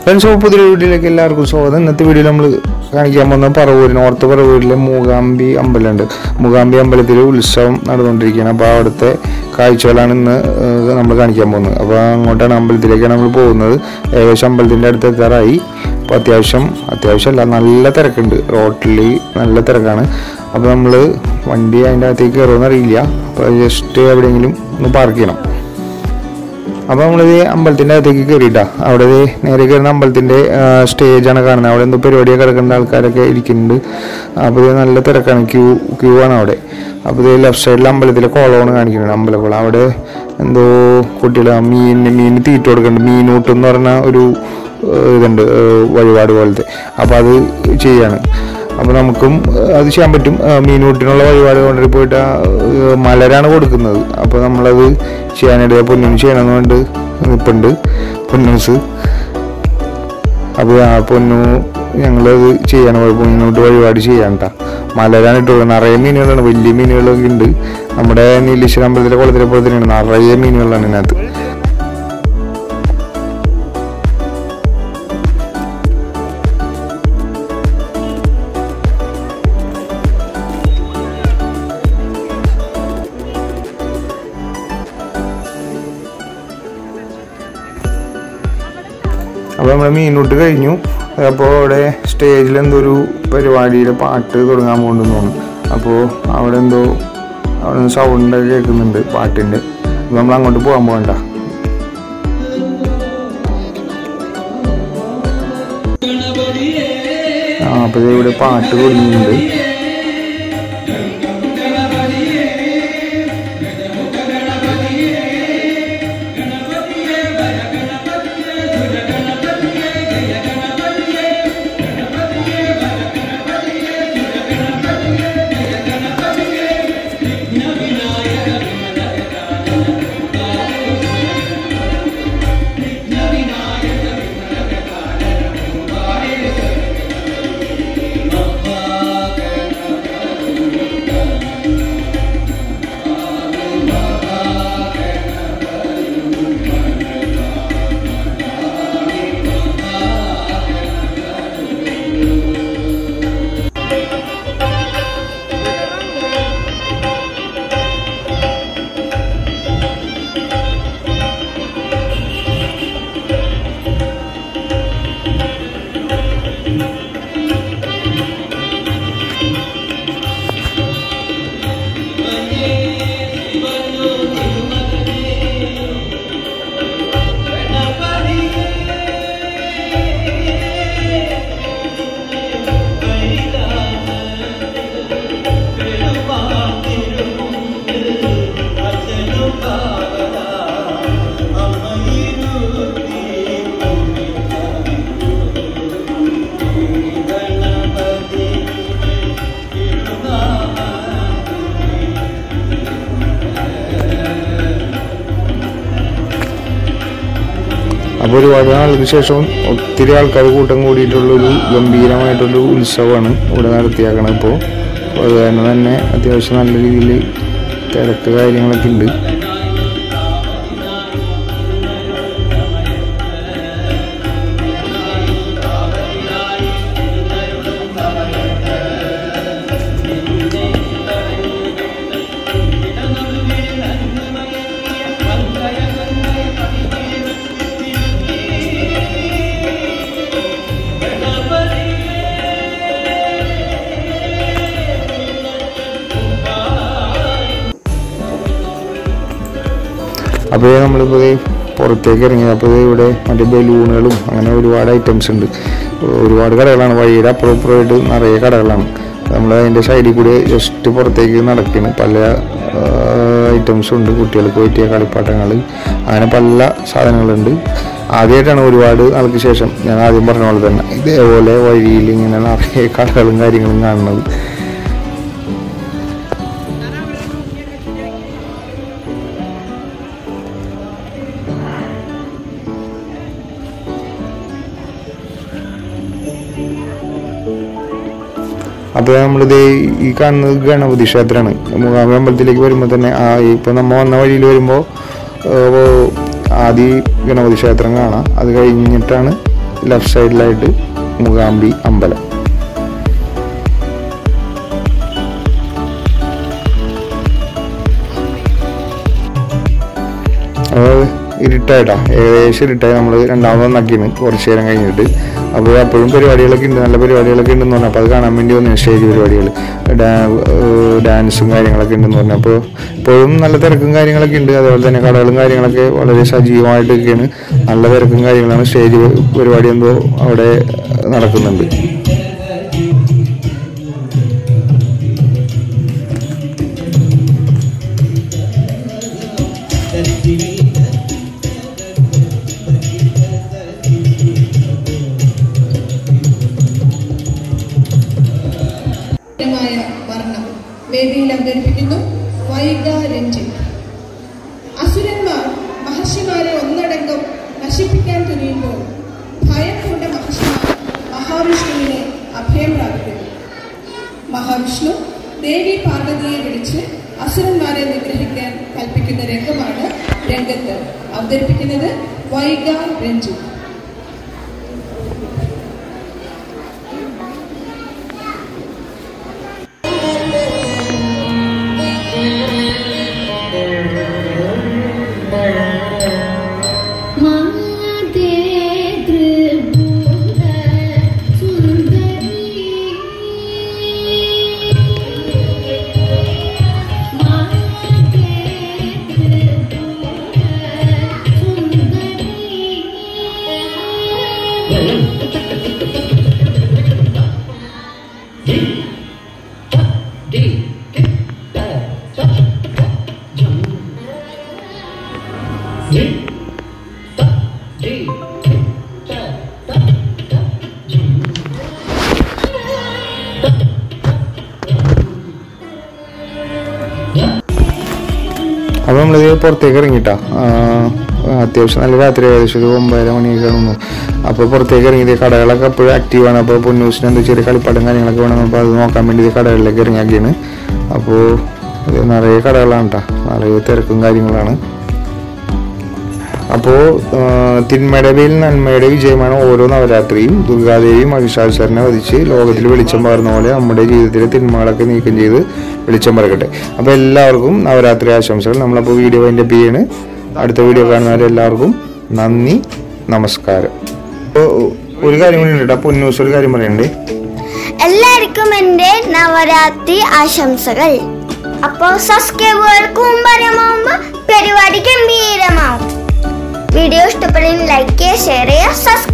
friends പുതിയ വീഡിയോയിലേക്ക് എല്ലാവർക്കും സ്വാഗതം ഇന്നത്തെ വീഡിയോയിൽ നമ്മൾ കാണിക്കാൻ പോകുന്ന പറവൂർ നോർത്ത് പറവൂരിലെ മൂകാംബി അമ്പലമുണ്ട് മൂകാംബി അമ്പലത്തിൽ ഉത്സവം നടന്നുകൊണ്ടിരിക്കുകയാണ് അപ്പോൾ അവിടുത്തെ കാഴ്ചകളാണ് ഇന്ന് നമ്മൾ കാണിക്കാൻ പോകുന്നത് അപ്പോൾ അങ്ങോട്ടാണ് അമ്പലത്തിലേക്കാണ് നമ്മൾ പോകുന്നത് ഏകദേശം അമ്പലത്തിൻ്റെ അടുത്ത് എത്താറായി അപ്പോൾ അത്യാവശ്യം അത്യാവശ്യമല്ല നല്ല തിരക്കുണ്ട് റോട്ടിൽ നല്ല തിരക്കാണ് അപ്പോൾ നമ്മൾ വണ്ടി അതിൻ്റെ അകത്തേക്ക് കയറുമെന്ന് അറിയില്ല അപ്പോൾ ജസ്റ്റ് എവിടെയെങ്കിലും ഒന്ന് പാർക്ക് ചെയ്യണം അപ്പോൾ നമ്മളിത് അമ്പലത്തിൻ്റെ അകത്തേക്ക് കയറിയിട്ടാ അവിടെ ദേ നേരെ കയറുന്ന അമ്പലത്തിൻ്റെ സ്റ്റേജാണ് കാണുന്നത് അവിടെ എന്തോ പരിപാടിയൊക്കെ കിടക്കുന്ന ആൾക്കാരൊക്കെ ഇരിക്കുന്നുണ്ട് അപ്പോൾ ഇത് നല്ല തിരക്കാണ് ക്യൂ ക്യൂ ആണ് അവിടെ അപ്പോൾ ഇത് ലെഫ്റ്റ് സൈഡിൽ അമ്പലത്തിലെ കുളമാണ് കാണിക്കുന്നത് അമ്പലക്കുളം അവിടെ എന്തോ കുട്ടികൾ മീൻ മീൻ തീറ്റ കൊടുക്കുന്നുണ്ട് മീനൂട്ട് എന്ന് പറഞ്ഞ ഒരു ഏഹ്, ഇതുണ്ട് ഏഹ്, വഴിപാട് പോലത്തെ അപ്പോൾ അത് ചെയ്യാണ് അപ്പോൾ നമുക്കും ഏഹ്, അത് ചെയ്യാൻ പറ്റും ഏഹ്, മീനൂട്ടിനുള്ള വഴിപാട് കൊണ്ടുപോയി പോയിട്ട് ആ, ഏഹ്, മലരാണ് കൊടുക്കുന്നത് അപ്പോൾ നമ്മളത് ചെയ്യാനായിട്ട് പൊന്നിന് ചെയ്യണമെന്ന് കൊണ്ട് നിൽപ്പുണ്ട് പൊന്നൂസ് അപ്പോൾ ആ പൊന്നു ഞങ്ങളത് ചെയ്യണം പൊന്നിനോട്ട് വഴിപാട് ചെയ്യാൻ കേട്ടോ മലരാണ് ഇട്ട് കൊടുക്കുന്നത് നിറയെ മീനുകളാണ് വലിയ മീനുകളൊക്കെ ഉണ്ട് നമ്മുടെ നീലേശ്വരം അമ്പലത്തിലെ കുളത്തിലെ പോലെ തന്നെയാണ് നിറയെ മീനുകളാണ് ഇതിനകത്ത് അപ്പോൾ നമ്മൾ മീനൂട്ട് കഴിഞ്ഞു അപ്പോൾ അവിടെ സ്റ്റേജിൽ എന്തോ ഒരു പരിപാടിയുടെ പാട്ട് തുടങ്ങാൻ പോകുന്നുണ്ടെന്ന് തോന്നുന്നു അപ്പോൾ അവിടെ എന്തോ അവിടെ സൗണ്ട് ഒക്കെ കേൾക്കുന്നുണ്ട് പാട്ടിൻ്റെ അപ്പോൾ നമ്മൾ അങ്ങോട്ട് പോകാൻ പോകണ്ട ആ അപ്പോൾ ദേ ഇവിടെ പാട്ട് തുടങ്ങിയിട്ടുണ്ട് അപ്പോൾ ഒരുപാട് നാൾക്ക് ശേഷം ഒത്തിരി ആൾക്കാർ കൂട്ടം കൂടിയിട്ടുള്ളൊരു ഗംഭീരമായിട്ടുള്ളൊരു ഉത്സവമാണ് ഇവിടെ നടത്തിയാക്കണത് ഇപ്പോൾ അപ്പോൾ അത് കാരണം തന്നെ അത്യാവശ്യം നല്ല രീതിയിൽ തിരക്ക് കാര്യങ്ങളൊക്കെ ഉണ്ട് അപ്പോൾ നമ്മളിപ്പോൾ ദേ പുറത്തേക്ക് ഇറങ്ങി അപ്പോൾ ദേ ഇവിടെ മറ്റേ ബലൂണുകളും അങ്ങനെ ഒരുപാട് ഐറ്റംസ് ഉണ്ട് ഒരുപാട് കടകളാണ് വഴിയുടെ അപ്പുറം ഇപ്പുറമായിട്ട് നിറയെ കടകളാണ് നമ്മൾ അതിൻ്റെ സൈഡിൽ കൂടി ജസ്റ്റ് പുറത്തേക്ക് നടക്കുന്നു പല ഐറ്റംസും ഉണ്ട് കുട്ടികൾക്ക് പറ്റിയ കളിപ്പാട്ടങ്ങൾ അങ്ങനെ പല സാധനങ്ങളുണ്ട് ആദ്യമായിട്ടാണ് ഒരുപാട് നാൾക്ക് ശേഷം ഞാൻ ആദ്യം പറഞ്ഞ പോലെ തന്നെ ഇതേപോലെ വഴിയിൽ ഇങ്ങനെ നിറയെ കടകളും കാര്യങ്ങളും കാണുന്നത് അപ്പോൾ നമ്മളിത് ഈ കാണുന്നത് ഗണപതി ക്ഷേത്രമാണ് മൂകാംബി അമ്പലത്തിലേക്ക് വരുമ്പോൾ തന്നെ ആ ഇപ്പോൾ നമ്മൾ വന്ന വഴിയിൽ വരുമ്പോൾ ആദ്യ ഗണപതി ക്ഷേത്രം കാണാം അത് കഴിഞ്ഞിട്ടാണ് ലെഫ്റ്റ് സൈഡിലായിട്ട് മൂകാംബി അമ്പലം അപ്പോൾ ഇരുട്ടായിട്ടാ ഏകദേശം ഇരുട്ടായി നമ്മൾ രണ്ടാമത് നക്കിന് കുറച്ച് നേരം കഴിഞ്ഞിട്ട് അപ്പോൾ അപ്പോഴും പരിപാടികളൊക്കെ ഉണ്ട് നല്ല പരിപാടികളൊക്കെ ഉണ്ടെന്ന് പറഞ്ഞു അപ്പോൾ അത് കാണാൻ വേണ്ടി വന്നു സ്റ്റേജ് പരിപാടികൾ ഡാൻസും കാര്യങ്ങളൊക്കെ ഉണ്ടെന്ന് പറഞ്ഞു അപ്പോൾ ഇപ്പോഴും നല്ല തിരക്കും കാര്യങ്ങളൊക്കെ ഉണ്ട് അതുപോലെ തന്നെ കടകളും കാര്യങ്ങളൊക്കെ വളരെ സജീവമായിട്ടൊക്കെയാണ് നല്ല തിരക്കും കാര്യങ്ങളാണ് സ്റ്റേജ് പരിപാടി എന്തോ അവിടെ നടക്കുന്നുണ്ട് മായ വർണ്ണം വേദിയിൽ അവതരിപ്പിക്കുന്നു വൈഗ രഞ്ജിത്ത് അസുരന്മാർ മഹർഷിമാരെ ഒന്നടങ്കം നശിപ്പിക്കാൻ തുനിയുമ്പോൾ ഭയം പൂണ്ട മഹർഷിമാർ മഹാവിഷ്ണുവിനെ അഭയം പ്രാപിക്കുന്നു മഹാവിഷ്ണു ദേവി പാർവതിയെ വിളിച്ച് അസുരന്മാരെ നിഗ്രഹിക്കാൻ കൽപ്പിക്കുന്ന രംഗമാണ് രംഗത്ത് അവതരിപ്പിക്കുന്നത് വൈഗ രഞ്ജിത്ത് മാതേ ത്രിഭുവ സുന്ദരി മാതേ ത്രിഭുവ സുന്ദരി അപ്പോൾ നമ്മളിത് പുറത്തേക്ക് ഇറങ്ങിട്ടാ അത്യാവശ്യം നല്ല രാത്രി ഏകദേശം ഒരു ഒമ്പതര മണിയൊക്കെ ആണെന്നു അപ്പോൾ പുറത്തേക്ക് ഇറങ്ങിയത് കടകളൊക്കെ എപ്പോഴും ആക്റ്റീവാണ് അപ്പോൾ പൊന്നൂസിന് എന്താ ചെറിയ കളിപ്പാട്ടും കാര്യങ്ങളൊക്കെ വേണം അപ്പോൾ അത് നോക്കാൻ വേണ്ടി ഇത് കടകളിലേക്ക് ഇറങ്ങിയാക്കിയാണ് അപ്പോൾ ഇത് നിറയെ കടകളാണ് കേട്ടോ നിറയെ തിരക്കും കാര്യങ്ങളാണ് അപ്പോൾ തിന്മയുടെ പേരിൽ നന്മയുടെ വിജയമാണ് ഓരോ നവരാത്രിയും ദുർഗാദേവി മഹിഷാസുരനെ വധിച്ച് ലോകത്തിൽ വെളിച്ചം പകർന്ന പോലെ നമ്മുടെ ജീവിതത്തിലെ തിന്മകളൊക്കെ നീക്കം ചെയ്ത് വെളിച്ചം പറക്കട്ടെ അപ്പോൾ എല്ലാവർക്കും നവരാത്രി ആശംസകൾ നമ്മളപ്പോൾ വീഡിയോ അതിൻ്റെ ചെയ്യാണ് അടുത്ത വീഡിയോ കാണുന്നവരെല്ലാവർക്കും നന്ദി നമസ്കാരം അപ്പോൾ ഒരു കാര്യം കൂടി ഉണ്ട് കേട്ടോ പൊന്നൂസ് ഒരു കാര്യം പറയണ്ടേ എല്ലാവർക്കും എൻ്റെ നവരാത്രി ആശംസകൾ അപ്പോൾ സബ്സ്ക്രൈബുകൾക്ക് മുമ്പറിയമാകുമ്പോൾ പരിപാടി ഗംഭീരമാവും വീഡിയോ ഇഷ്ടപ്പെടുന്ന ലൈക്ക് ചെയ്യുക ഷെയർ ചെയ്യുക സബ്സ്ക്രൈബ്